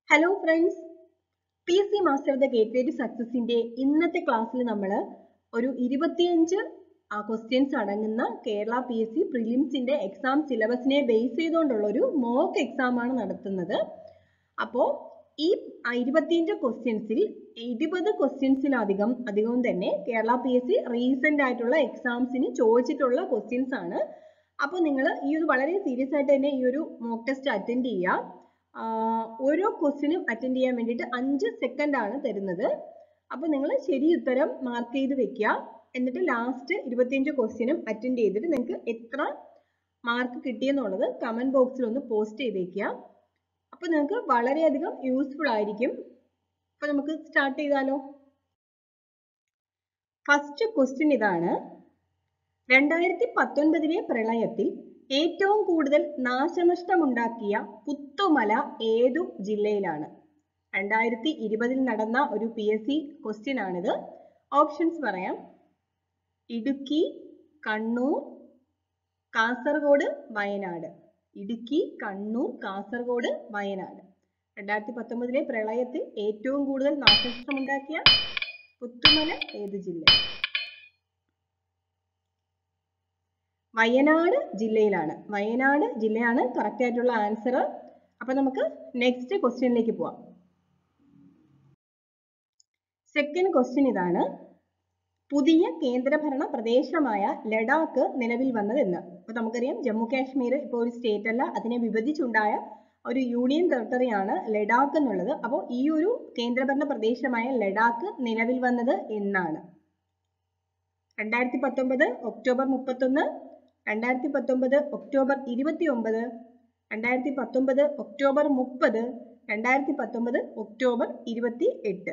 hello friends P S C master of the gateway to സക്സസിന്റെ ഇന്നത്തെ ക്ലാസ്സിൽ നമ്മൾ ഒരു ഇരുപത്തിയഞ്ച് ക്വസ്റ്റ്യൻസ് അടങ്ങുന്ന കേരള പി എസ് സി പ്രിലിംസിന്റെ എക്സാം സിലബസിനെ ബേസ് ചെയ്തുകൊണ്ടുള്ള ഒരു മോക്ക് എക്സാം ആണ് നടത്തുന്നത് അപ്പോൾ ഈ ഇരുപത്തിയഞ്ച് ക്വസ്റ്റ്യൻസിൽ ഇരുപത് ക്വസ്റ്റ്യൻസിലധികം അധികവും തന്നെ Kerala P S C recent ആയിട്ടുള്ള എക്സാംസിന് ചോദിച്ചിട്ടുള്ള ക്വസ്റ്റ്യൻസ് ആണ് അപ്പോൾ നിങ്ങൾ ഈ ഒരു വളരെ സീരിയസ് ആയിട്ട് തന്നെ ഈ ഒരു മോക്ക് ടെസ്റ്റ് അറ്റൻഡ് ചെയ്യുക ആഹ് ഓരോ ക്വസ്റ്റിനും അറ്റൻഡ് ചെയ്യാൻ വേണ്ടിയിട്ട് അഞ്ച് സെക്കൻഡ് ആണ് തരുന്നത് അപ്പോൾ നിങ്ങൾ ശരി ഉത്തരം മാർക്ക് ചെയ്ത് വെക്കുക എന്നിട്ട് ലാസ്റ്റ് ഇരുപത്തിയഞ്ച് ക്വസ്റ്റിനും അറ്റൻഡ് ചെയ്തിട്ട് നിങ്ങൾക്ക് എത്ര മാർക്ക് കിട്ടിയെന്നുള്ളത് കമന്റ് ബോക്സിൽ ഒന്ന് പോസ്റ്റ് ചെയ്തേക്കുക അപ്പോൾ നിങ്ങൾക്ക് വളരെയധികം യൂസ്ഫുൾ ആയിരിക്കും അപ്പോൾ നമുക്ക് സ്റ്റാർട്ട് ചെയ്താലോ ഫസ്റ്റ് ക്വസ്റ്റ്യൻ ഇതാണ് രണ്ടായിരത്തി പത്തൊൻപതിലെ പ്രളയത്തിൽ ഏറ്റവും കൂടുതൽ നാശനഷ്ടമുണ്ടാക്കിയ പുത്തുമല ഏതു ജില്ലയിലാണ് രണ്ടായിരത്തി ഇരുപതിൽ നടന്ന ഒരു പി എസ് സി ക്വസ്റ്റ്യൻ ആണിത് ഓപ്ഷൻസ് പറയാം ഇടുക്കി കണ്ണൂർ കാസർഗോഡ് വയനാട് ഇടുക്കി കണ്ണൂർ കാസർഗോഡ് വയനാട് രണ്ടായിരത്തി പത്തൊമ്പതിലെ പ്രളയത്തിൽ ഏറ്റവും കൂടുതൽ നാശനഷ്ടമുണ്ടാക്കിയ പുത്തുമല ഏത് ജില്ല വയനാട് ജില്ലയിലാണ് വയനാട് ജില്ലയാണ് കറക്റ്റ് ആയിട്ടുള്ള ആൻസർ അപ്പൊ നമുക്ക് നെക്സ്റ്റ് ക്വസ്റ്റ്യനിലേക്ക് പോവാം സെക്കൻഡ് ക്വസ്റ്റ്യൻ ഇതാണ് പുതിയ കേന്ദ്രഭരണ പ്രദേശമായ ലഡാക്ക് നിലവിൽ വന്നതെന്ന് അപ്പൊ നമുക്കറിയാം ജമ്മു കാശ്മീർ ഇപ്പോൾ ഒരു സ്റ്റേറ്റ് അല്ല അതിനെ വിഭജിച്ചുണ്ടായ ഒരു യൂണിയൻ ടെറിട്ടറി ആണ് ലഡാക്ക് എന്നുള്ളത് അപ്പോൾ ഈ ഒരു കേന്ദ്രഭരണ പ്രദേശമായ ലഡാക്ക് നിലവിൽ വന്നത് എന്നാണ് രണ്ടായിരത്തി പത്തൊമ്പത് ഒക്ടോബർ മുപ്പത്തൊന്ന് രണ്ടായിരത്തി പത്തൊമ്പത് ഒക്ടോബർ ഇരുപത്തി ഒമ്പത് രണ്ടായിരത്തി പത്തൊമ്പത് ഒക്ടോബർ മുപ്പത് രണ്ടായിരത്തി പത്തൊമ്പത് ഒക്ടോബർ ഇരുപത്തി എട്ട്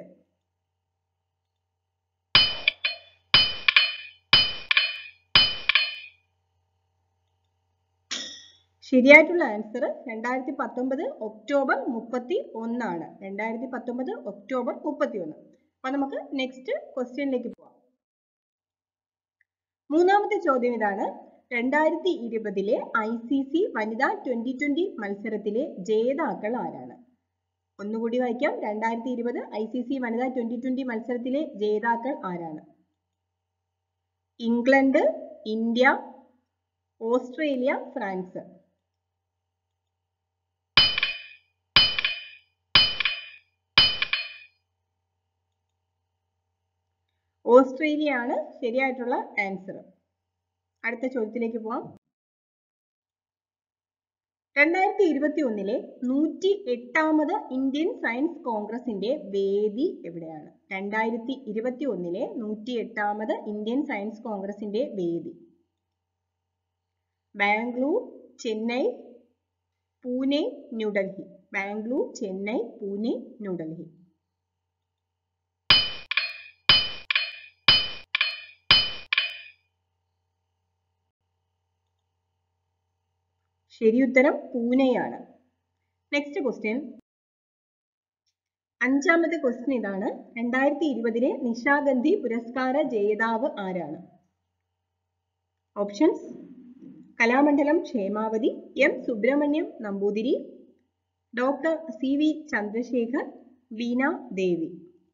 ശരിയായിട്ടുള്ള ആൻസർ രണ്ടായിരത്തി പത്തൊമ്പത് ഒക്ടോബർ മുപ്പത്തി ഒന്നാണ് രണ്ടായിരത്തി പത്തൊമ്പത് ഒക്ടോബർ മുപ്പത്തി ഒന്ന് അപ്പൊ നമുക്ക് നെക്സ്റ്റ് ക്വസ്റ്റ്യനിലേക്ക് പോവാം മൂന്നാമത്തെ ചോദ്യം ഇതാണ് രണ്ടായിരത്തി ഇരുപതിലെ ഐ സി സി വനിതാ ട്വന്റി ട്വന്റി മത്സരത്തിലെ ജേതാക്കൾ ആരാണ് ഒന്നുകൂടി വായിക്കാം രണ്ടായിരത്തി ഇരുപത് ഐ സി സി വനിതാ ട്വന്റി ട്വന്റി മത്സരത്തിലെ ജേതാക്കൾ ആരാണ് England India Australia France Australia ആണ് ശരിയായിട്ടുള്ള ആൻസർ അടുത്ത ചോദ്യത്തിലേക്ക് പോവാം രണ്ടായിരത്തി ഇരുപത്തി ഒന്നിലെ നൂറ്റി എട്ടാമത് ഇന്ത്യൻ സയൻസ് കോൺഗ്രസിന്റെ വേദി എവിടെയാണ് രണ്ടായിരത്തി ഇരുപത്തി ഒന്നിലെ നൂറ്റി എട്ടാമത് ഇന്ത്യൻ സയൻസ് കോൺഗ്രസിന്റെ വേദി ബാംഗ്ലൂർ ചെന്നൈ പൂനെ ന്യൂഡൽഹി ബാംഗ്ലൂർ ചെന്നൈ പൂനെ ന്യൂഡൽഹി ശരി ഉത്തരം പൂനെയാണ് നെക്സ്റ്റ് ക്വസ്റ്റ്യൻ അഞ്ചാമത്തെ ക്വസ്റ്റ്യൻ ഇതാണ് രണ്ടായിരത്തി ഇരുപതിലെ നിശാഗന്ധി പുരസ്കാര ജേതാവ് ആരാണ് options Kalamandalam Kshemavathi M Subrahmanyam Namboothiri doctor C V Chandrasekhar Veena Devi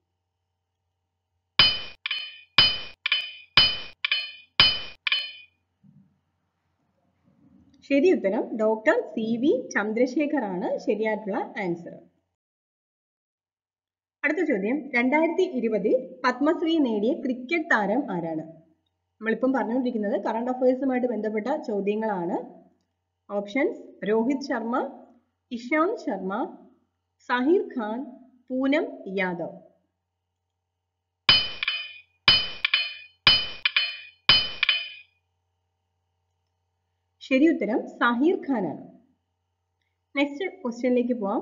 ശരി ഉത്തരം ഡോക്ടർ സി വി ചന്ദ്രശേഖർ ആണ് ശരിയായിട്ടുള്ള ആൻസർ അടുത്ത ചോദ്യം രണ്ടായിരത്തി ഇരുപതിൽ പത്മശ്രീ നേടിയ ക്രിക്കറ്റ് താരം ആരാണ് നമ്മളിപ്പം പറഞ്ഞുകൊണ്ടിരിക്കുന്നത് കറണ്ട് അഫയേഴ്സുമായിട്ട് ബന്ധപ്പെട്ട ചോദ്യങ്ങളാണ് ഓപ്ഷൻസ് രോഹിത് ശർമ്മ ഇഷാന്ത് ശർമ്മ സാഹിർ ഖാൻ പൂനം യാദവ് ശരി ഉത്തരം സാഹിർ ഖാൻ ആണ് നെക്സ്റ്റ് ക്വസ്റ്റ്യനിലേക്ക് പോവാം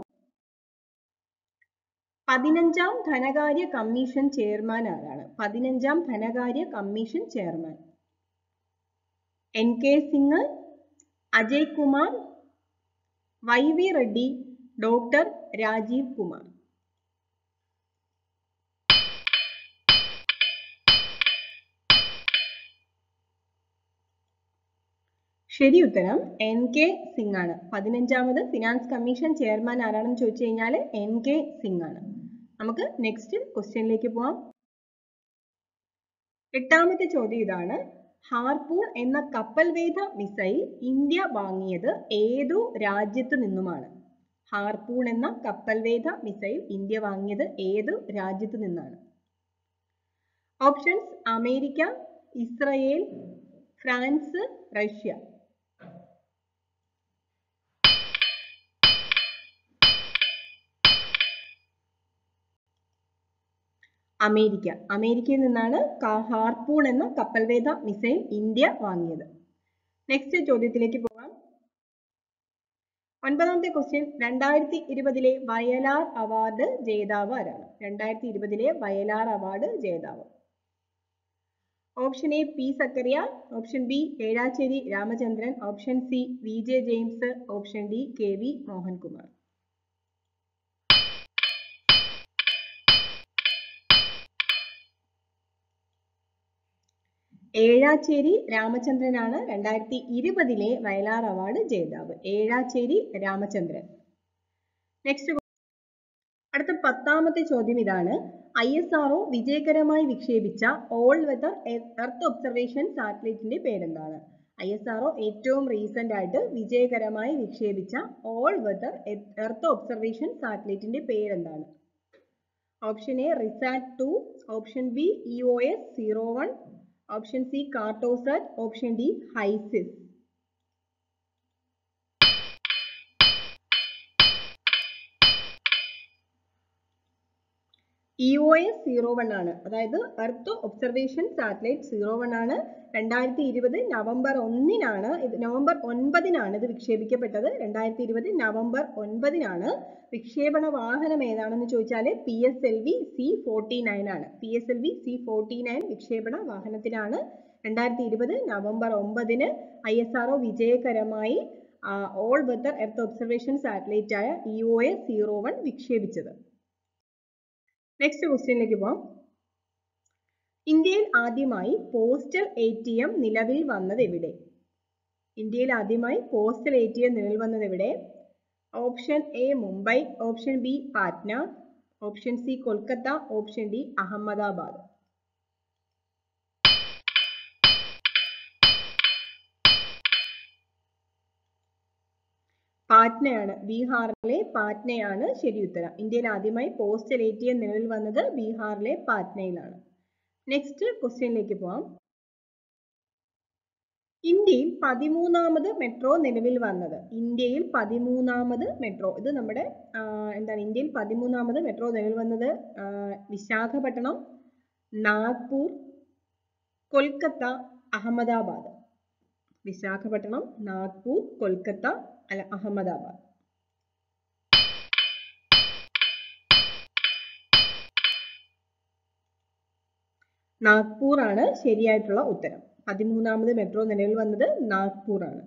പതിനഞ്ചാം ധനകാര്യ കമ്മീഷൻ ചെയർമാൻ ആരാണ് പതിനഞ്ചാം ധനകാര്യ commission chairman N K Singh Ajay Kumar Y V Reddy doctor Rajiv Kumar ശരി ഉത്തരം എൻ കെ സിംഗ് ആണ് പതിനഞ്ചാമത് ഫിനാൻസ് കമ്മീഷൻ ചെയർമാൻ ആരാണെന്ന് ചോദിച്ചു കഴിഞ്ഞാൽ എൻ കെ സിംഗ് ആണ് നമുക്ക് നെക്സ്റ്റ് ക്വസ്റ്റ്യനിലേക്ക് പോവാം എട്ടാമത്തെ ചോദ്യം ഇതാണ് ഹാർപൂൺ എന്ന കപ്പൽവേധ മിസൈൽ ഇന്ത്യ വാങ്ങിയത് ഏതു രാജ്യത്തു നിന്നുമാണ് ഹാർപൂൺ എന്ന കപ്പൽവേധ മിസൈൽ ഇന്ത്യ വാങ്ങിയത് ഏതു രാജ്യത്തു നിന്നാണ് options America Israel France Russia America അമേരിക്കയിൽ നിന്നാണ് ഹാർപൂൺ എന്ന കപ്പൽവേധ മിസൈൽ ഇന്ത്യ വാങ്ങിയത് നെക്സ്റ്റ് ചോദ്യത്തിലേക്ക് പോകാം ഒൻപതാമത്തെ ക്വസ്റ്റ്യൻ രണ്ടായിരത്തി ഇരുപതിലെ വയലാർ അവാർഡ് ജേതാവ് ആരാണ് രണ്ടായിരത്തി ഇരുപതിലെ വയലാർ അവാർഡ് ജേതാവ് option A P Zacharia option B Ezhacherry Ramachandran option C V J James option D K V Mohankumar Ezhacherry രാമചന്ദ്രനാണ് രണ്ടായിരത്തി ഇരുപതിലെ വയലാർ അവാർഡ് ജേതാവ് ഏഴാച്ചേരി രാമചന്ദ്രൻ നെക്സ്റ്റ് അടുത്ത പത്താമത്തെ ചോദ്യം ഇതാണ് ഐ എസ് ആർഒ വിജയകരമായി വിക്ഷേപിച്ച ഓൾ വെതർ എർത്ത് ഒബ്സർവേഷൻ സാറ്റലൈറ്റിന്റെ പേരെന്താണ് ഐ എസ് ആർഒ ഏറ്റവും റീസെന്റ് ആയിട്ട് വിജയകരമായി വിക്ഷേപിച്ച ഓൾ വെതർ എർത്ത് ഒബ്സർവേഷൻ സാറ്റലൈറ്റിന്റെ പേരെന്താണ് option A RISAT two option B E O S zero one option C Cartosat option D HySIS E O S zero one ആണ് അതായത് earth observation satellite zero one ആണ് രണ്ടായിരത്തി ഇരുപത് നവംബർ ഒന്നിനാണ് ഇത് നവംബർ ഒൻപതിനാണ് ഇത് വിക്ഷേപിക്കപ്പെട്ടത് രണ്ടായിരത്തി ഇരുപത് നവംബർ ഒൻപതിനാണ് വിക്ഷേപണ വാഹനം ഏതാണെന്ന് ചോദിച്ചാൽ P S L V C forty nine ആണ് P S L V C forty nine വിക്ഷേപണ വാഹനത്തിലാണ് രണ്ടായിരത്തി ഇരുപത് നവംബർ ഒമ്പതിന് ഐ എസ് ആർ വിജയകരമായി all weather earth observation satellite ആയ E O S zero one വിക്ഷേപിച്ചത് നെക്സ്റ്റ് ക്വസ്റ്റ്യനിലേക്ക് പോവാം ഇന്ത്യയിൽ ആദ്യമായി പോസ്റ്റൽ എ ടി എം നിലവിൽ വന്നത് എവിടെ ഇന്ത്യയിൽ ആദ്യമായി പോസ്റ്റൽ എ ടി എം നിലവിൽ വന്നത് എവിടെ option A Mumbai option B Patna option C Kolkata option D Ahmedabad പാറ്റ്നയാണ് ബീഹാറിലെ പാറ്റ്നയാണ് ശരി ഉത്തരം ഇന്ത്യയിൽ ആദ്യമായി പോസ്റ്റൽ എ ടി എം നിലവിൽ വന്നത് ബീഹാറിലെ പാറ്റ്നയിലാണ് നെക്സ്റ്റ് ക്വസ്റ്റ്യനിലേക്ക് പോവാം ഇന്ത്യയിൽ പതിമൂന്നാമത് മെട്രോ നിലവിൽ വന്നത് ഇന്ത്യയിൽ പതിമൂന്നാമത് മെട്രോ ഇത് നമ്മുടെ എന്താണ് ഇന്ത്യയിൽ പതിമൂന്നാമത് മെട്രോ നിലവിൽ വന്നത് വിശാഖപട്ടണം നാഗ്പൂർ കൊൽക്കത്ത അഹമ്മദാബാദ് വിശാഖപട്ടണം നാഗ്പൂർ കൊൽക്കത്ത അല്ല അഹമ്മദാബാദ് നാഗ്പൂർ ആണ് ശരിയായിട്ടുള്ള ഉത്തരം പതിമൂന്നാമത് മെട്രോ നിലവിൽ വന്നത് നാഗ്പൂർ ആണ്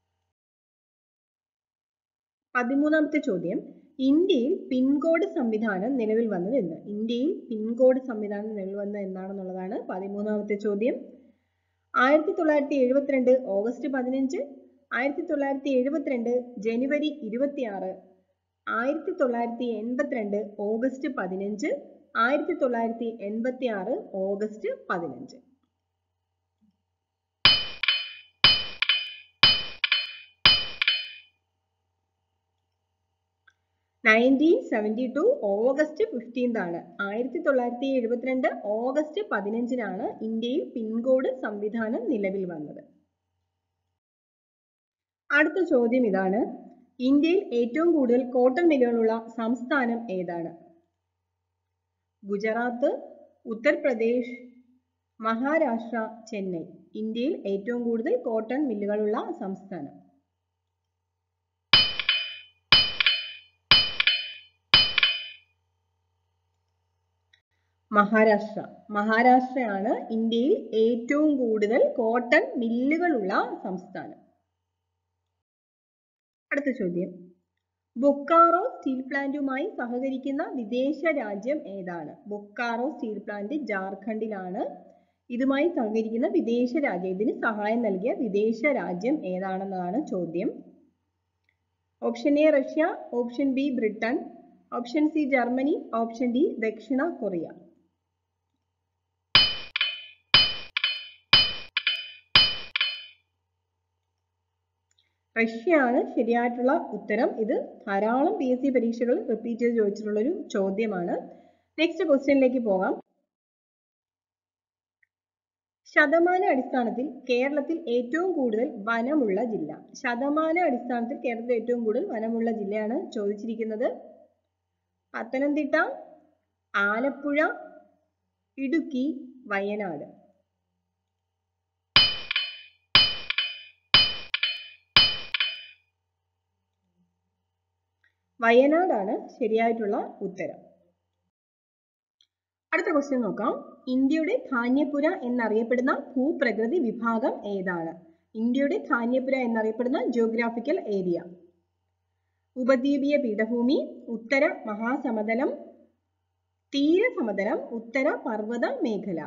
പതിമൂന്നാമത്തെ ചോദ്യം ഇന്ത്യയിൽ പിൻകോഡ് സംവിധാനം നിലവിൽ വന്നത് എന്ന് ഇന്ത്യയിൽ പിൻകോഡ് സംവിധാനം നിലവിൽ വന്നത് എന്നാണെന്നുള്ളതാണ് പതിമൂന്നാമത്തെ ചോദ്യം ആയിരത്തി തൊള്ളായിരത്തി എഴുപത്തിരണ്ട് ഓഗസ്റ്റ് പതിനഞ്ച് ആയിരത്തി തൊള്ളായിരത്തി എഴുപത്തിരണ്ട് ജനുവരി ഇരുപത്തിയാറ് ആയിരത്തി തൊള്ളായിരത്തി എൺപത്തിരണ്ട് ഓഗസ്റ്റ് പതിനഞ്ച് ആയിരത്തി തൊള്ളായിരത്തി എൺപത്തി ആറ് ഓഗസ്റ്റ് പതിനഞ്ച് nineteen seventy two August fifteenth ആണ് ആയിരത്തി തൊള്ളായിരത്തി എഴുപത്തിരണ്ട് ഓഗസ്റ്റ് പതിനഞ്ചിനാണ് ഇന്ത്യയിൽ പിൻകോഡ് സംവിധാനം നിലവിൽ വന്നത് അടുത്ത ചോദ്യം ഇതാണ് ഇന്ത്യയിൽ ഏറ്റവും കൂടുതൽ കോട്ടൺ മില്ലുകളുള്ള സംസ്ഥാനം ഏതാണ് ഗുജറാത്ത് ഉത്തർപ്രദേശ് മഹാരാഷ്ട്ര ചെന്നൈ ഇന്ത്യയിൽ ഏറ്റവും കൂടുതൽ കോട്ടൺ മില്ലുകളുള്ള സംസ്ഥാനം മഹാരാഷ്ട്ര മഹാരാഷ്ട്രയാണ് ഇന്ത്യയിൽ ഏറ്റവും കൂടുതൽ കോട്ടൺ മില്ലുകളുള്ള സംസ്ഥാനം അടുത്ത ചോദ്യം ബൊക്കാറോ സ്റ്റീൽ പ്ലാന്റുമായി സഹകരിക്കുന്ന വിദേശ രാജ്യം ഏതാണ് ബൊക്കാറോ സ്റ്റീൽ പ്ലാന്റ് ജാർഖണ്ഡിലാണ് ഇതുമായി സഹകരിക്കുന്ന വിദേശ രാജ്യം ഇതിന് സഹായം നൽകിയ വിദേശ രാജ്യം ഏതാണെന്നതാണ് ചോദ്യം option A Russia option B Britain option C Germany option D ദക്ഷിണ കൊറിയ റഷ്യയാണ് ശരിയായിട്ടുള്ള ഉത്തരം ഇത് ധാരാളം പി എസ് സി പരീക്ഷകൾ റിപ്പീറ്റ് ചെയ്ത് ചോദിച്ചിട്ടുള്ള ഒരു ചോദ്യമാണ് നെക്സ്റ്റ് ക്വസ്റ്റ്യനിലേക്ക് പോകാം ശതമാന അടിസ്ഥാനത്തിൽ കേരളത്തിൽ ഏറ്റവും കൂടുതൽ വനമുള്ള ജില്ല ശതമാന അടിസ്ഥാനത്തിൽ കേരളത്തിൽ ഏറ്റവും കൂടുതൽ വനമുള്ള ജില്ലയാണ് ചോദിച്ചിരിക്കുന്നത് പത്തനംതിട്ട ആലപ്പുഴ ഇടുക്കി വയനാട് വയനാടാണ് ശരിയായിട്ടുള്ള ഉത്തരം അടുത്ത ക്വസ്റ്റ്യൻ നോക്കാം ഇന്ത്യയുടെ ധാന്യപുര എന്നറിയപ്പെടുന്ന ഭൂപ്രകൃതി വിഭാഗം ഏതാണ് ഇന്ത്യയുടെ ധാന്യപുര എന്നറിയപ്പെടുന്ന ജിയോഗ്രാഫിക്കൽ ഏരിയ ഉപദ്വീപീയ പീഠഭൂമി ഉത്തര മഹാസമതലം തീരസമതലം ഉത്തര പർവ്വത മേഖല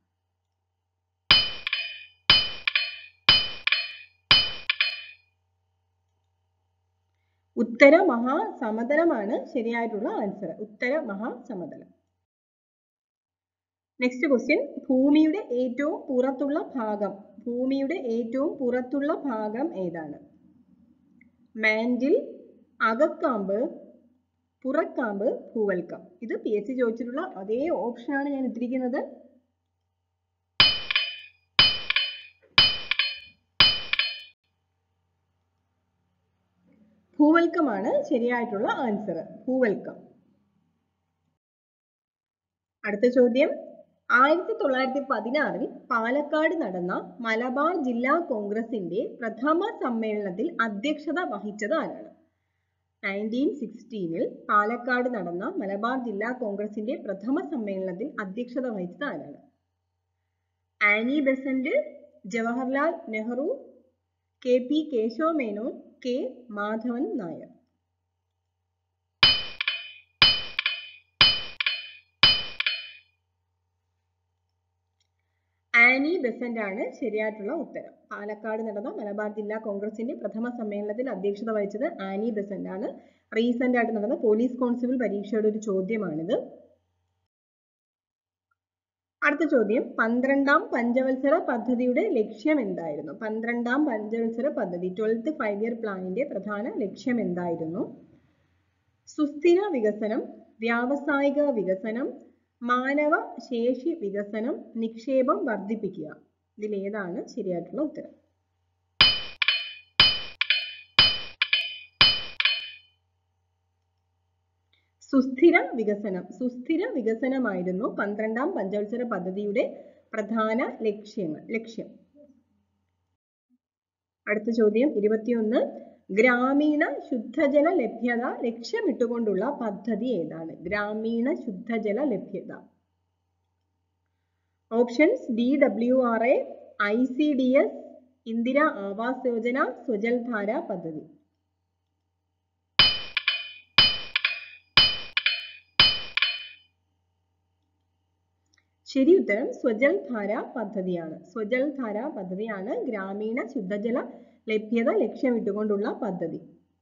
ഉത്തര മഹാസമതലമാണ് ശരിയായിട്ടുള്ള ആൻസർ ഉത്തര മഹാസമതലം നെക്സ്റ്റ് ക്വസ്റ്റ്യൻ ഭൂമിയുടെ ഏറ്റവും പുറത്തുള്ള ഭാഗം ഭൂമിയുടെ ഏറ്റവും പുറത്തുള്ള ഭാഗം ഏതാണ് മാൻഡിൽ അകക്കാമ്പ് പുറക്കാമ്പ് ഭൂവൽക്കം ഇത് പി എസ് സി ചോദിച്ചിട്ടുള്ള അതേ ഓപ്ഷനാണ് ഞാൻ ഇട്ടിരിക്കുന്നത് ഭൂവൽക്കമാണ് ശരിയായിട്ടുള്ള ആൻസർ ഭൂവൽക്കം അടുത്ത ചോദ്യം ആയിരത്തി തൊള്ളായിരത്തി പതിനാറിൽ പാലക്കാട് നടന്ന മലബാർ ജില്ലാ കോൺഗ്രസിന്റെ പ്രഥമ സമ്മേളനത്തിൽ അധ്യക്ഷത വഹിച്ചത് ആരാണ് നയൻറ്റീൻ സിക്സ്റ്റീനിൽ പാലക്കാട് നടന്ന മലബാർ ജില്ലാ കോൺഗ്രസിന്റെ പ്രഥമ സമ്മേളനത്തിൽ അധ്യക്ഷത വഹിച്ചത് ആരാണ് Annie Besant Jawaharlal Nehru K P Keshava Menon K Madhavan Nair Annie Besant ആണ് ശരിയായിട്ടുള്ള ഉത്തരം പാലക്കാട് നടന്ന മലബാർ ജില്ലാ കോൺഗ്രസിന്റെ പ്രഥമ സമ്മേളനത്തിൽ അധ്യക്ഷത വഹിച്ചത് ആനി ബെസന്റ് ആണ് റീസെന്റ് ആയിട്ട് നടന്ന പോലീസ് കോൺസ്റ്റബിൾ പരീക്ഷയുടെ ഒരു ചോദ്യമാണിത് അടുത്ത ചോദ്യം പന്ത്രണ്ടാം പഞ്ചവത്സര പദ്ധതിയുടെ ലക്ഷ്യം എന്തായിരുന്നു പന്ത്രണ്ടാം പഞ്ചവത്സര പദ്ധതി ട്വൽത്ത് ഫൈവ് ഇയർ പ്ലാനിന്റെ പ്രധാന ലക്ഷ്യം എന്തായിരുന്നു സുസ്ഥിര വികസനം വ്യാവസായിക വികസനം മാനവ ശേഷി വികസനം നിക്ഷേപം വർദ്ധിപ്പിക്കുക ഇതിലേതാണ് ശരിയായിട്ടുള്ള ഉത്തരം സുസ്ഥിര വികസനം സുസ്ഥിര വികസനമായിരുന്നു പന്ത്രണ്ടാം പഞ്ചവത്സര പദ്ധതിയുടെ പ്രധാന ലക്ഷ്യങ്ങൾ ലക്ഷ്യം അടുത്ത ചോദ്യം ഇരുപത്തിയൊന്ന് ഗ്രാമീണ ശുദ്ധജല ലഭ്യത ലക്ഷ്യമിട്ടുകൊണ്ടുള്ള പദ്ധതി ഏതാണ് ഗ്രാമീണ ശുദ്ധജല ലഭ്യത options D W R A I C D S Indira Awas Yojana Swajaldhara പദ്ധതി ശരി ഉത്തരം സ്വജൽ ധാര പദ്ധതിയാണ് സ്വജൽ ധാര പദ്ധതിയാണ് ഗ്രാമീണ ശുദ്ധജല ലഭ്യത ലക്ഷ്യമിട്ടുകൊണ്ടുള്ള പദ്ധതി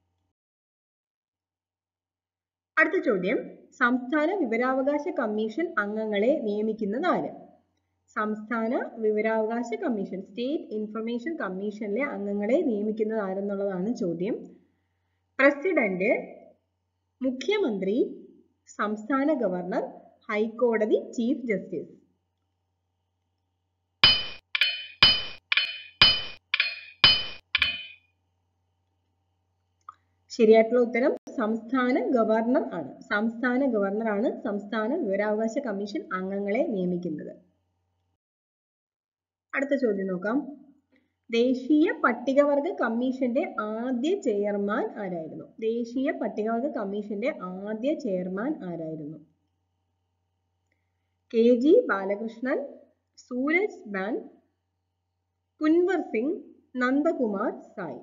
അടുത്ത ചോദ്യം സംസ്ഥാന വിവരാവകാശ കമ്മീഷൻ അംഗങ്ങളെ നിയമിക്കുന്നത് ആര് സംസ്ഥാന വിവരാവകാശ കമ്മീഷൻ സ്റ്റേറ്റ് ഇൻഫർമേഷൻ കമ്മീഷനിലെ അംഗങ്ങളെ നിയമിക്കുന്നത് ആരെന്നുള്ളതാണ് ചോദ്യം പ്രസിഡന്റ് മുഖ്യമന്ത്രി സംസ്ഥാന ഗവർണർ ഹൈക്കോടതി ചീഫ് ജസ്റ്റിസ് ശരിയായിട്ടുള്ള ഉത്തരം സംസ്ഥാന ഗവർണർ ആണ് സംസ്ഥാന ഗവർണർ ആണ് സംസ്ഥാന വിവരാവകാശ കമ്മീഷൻ അംഗങ്ങളെ നിയമിക്കുന്നത് അടുത്ത ചോദ്യം നോക്കാം ദേശീയ പട്ടികവർഗ കമ്മീഷന്റെ ആദ്യ ചെയർമാൻ ആരായിരുന്നു ദേശീയ പട്ടികവർഗ കമ്മീഷന്റെ ആദ്യ ചെയർമാൻ ആരായിരുന്നു കെ ജി ബാലകൃഷ്ണൻ സൂരജ് ബാൻ കുൻവർ സിംഗ് നന്ദകുമാർ സായി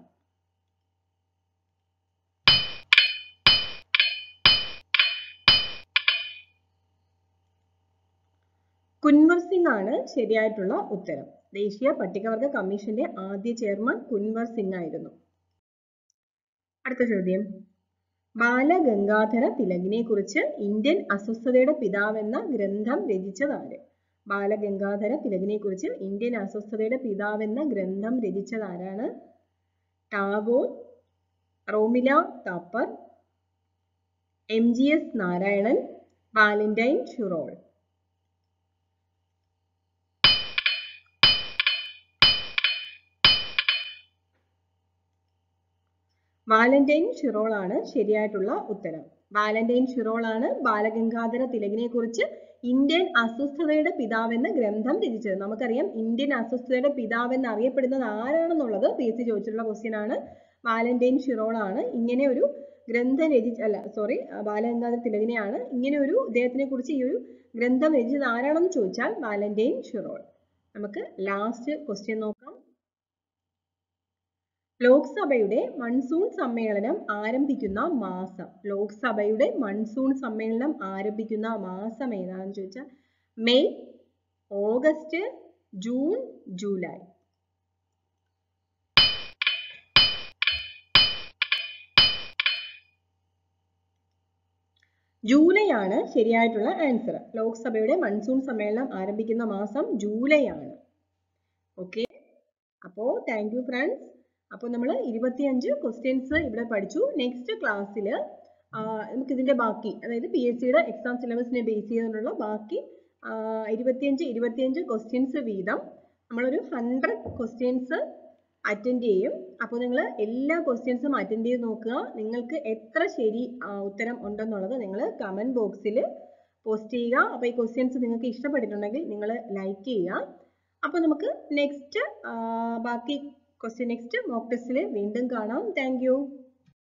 കുൻവർ സിംഗ് ആണ് ശരിയായിട്ടുള്ള ഉത്തരം ദേശീയ പട്ടികവർഗ കമ്മീഷന്റെ ആദ്യ ചെയർമാൻ കുൻവർ സിംഗ് ആയിരുന്നു അടുത്ത ചോദ്യം ബാലഗംഗാധര തിലകിനെ കുറിച്ച് ഇന്ത്യൻ അസ്വസ്ഥതയുടെ പിതാവെന്ന ഗ്രന്ഥം രചിച്ചതാര് ബാലഗംഗാധര തിലകിനെ കുറിച്ച് ഇന്ത്യൻ അസ്വസ്ഥതയുടെ പിതാവെന്ന ഗ്രന്ഥം രചിച്ചതാരാണ് Tagore Romila Thapar M G S Narayanan Valentine Chirol Valentine Chirol ആണ് ശരിയായിട്ടുള്ള ഉത്തരം വാലന്റൈൻ ഷിറോൾ ആണ് ബാലഗംഗാധര തിലകിനെ കുറിച്ച് ഇന്ത്യൻ അസ്വസ്ഥതയുടെ പിതാവെന്ന ഗ്രന്ഥം രചിച്ചത് നമുക്കറിയാം ഇന്ത്യൻ അസ്വസ്ഥതയുടെ പിതാവെന്ന് അറിയപ്പെടുന്നത് ആരാണെന്നുള്ളത് പി എസ് സി ചോദിച്ചിട്ടുള്ള ക്വസ്റ്റ്യൻ ആണ് വാലന്റൈൻ ഷിറോൾ ആണ് ഇങ്ങനെ ഒരു ഗ്രന്ഥം രചിച്ച അല്ല സോറി ബാലഗംഗാധര തിലകിനെയാണ് ഇങ്ങനെ ഒരു ഇദ്ദേഹത്തിനെ കുറിച്ച് ഈ ഒരു ഗ്രന്ഥം രചിച്ചത് ആരാണെന്ന് ചോദിച്ചാൽ വാലന്റൈൻ ഷിറോൾ നമുക്ക് ലാസ്റ്റ് ക്വസ്റ്റ്യൻ നോക്കാം ലോക്സഭയുടെ മൺസൂൺ സമ്മേളനം ആരംഭിക്കുന്ന മാസം ലോക്സഭയുടെ മൺസൂൺ സമ്മേളനം ആരംഭിക്കുന്ന മാസം ഏതാണെന്ന് ചോദിച്ചാൽ May August June July July ആണ് ശരിയായിട്ടുള്ള ആൻസർ ലോക്സഭയുടെ മൺസൂൺ സമ്മേളനം ആരംഭിക്കുന്ന മാസം ജൂലൈ ആണ് ഓക്കെ അപ്പോൾ താങ്ക് യു ഫ്രണ്ട്സ് അപ്പോൾ നമ്മൾ ഇരുപത്തിയഞ്ച് ക്വസ്റ്റ്യൻസ് ഇവിടെ പഠിച്ചു നെക്സ്റ്റ് ക്ലാസ്സിൽ നമുക്ക് ഇതിന്റെ ബാക്കി അതായത് പി എസ് സിയുടെ എക്സാം സിലബസിനെ ബേസ് ചെയ്തുകൊണ്ടുള്ള ബാക്കി ഇരുപത്തിയഞ്ച് ഇരുപത്തിയഞ്ച് ക്വസ്റ്റ്യൻസ് വീതം നമ്മളൊരു ഹൺഡ്രഡ് ക്വസ്റ്റ്യൻസ് അറ്റൻഡ് ചെയ്യും അപ്പോൾ നിങ്ങൾ എല്ലാ ക്വസ്റ്റ്യൻസും അറ്റൻഡ് ചെയ്ത് നോക്കുക നിങ്ങൾക്ക് എത്ര ശരി ഉത്തരം ഉണ്ടെന്നുള്ളത് നിങ്ങൾ കമൻറ്റ് ബോക്സിൽ പോസ്റ്റ് ചെയ്യുക അപ്പോൾ ഈ ക്വസ്റ്റ്യൻസ് നിങ്ങൾക്ക് ഇഷ്ടപ്പെട്ടിട്ടുണ്ടെങ്കിൽ നിങ്ങൾ ലൈക്ക് ചെയ്യുക അപ്പോൾ നമുക്ക് നെക്സ്റ്റ് ബാക്കി ക്വസ്റ്റ്യൻ നെക്സ്റ്റ് മോക്ക് ടെസ്റ്റിൽ വീണ്ടും കാണാം താങ്ക്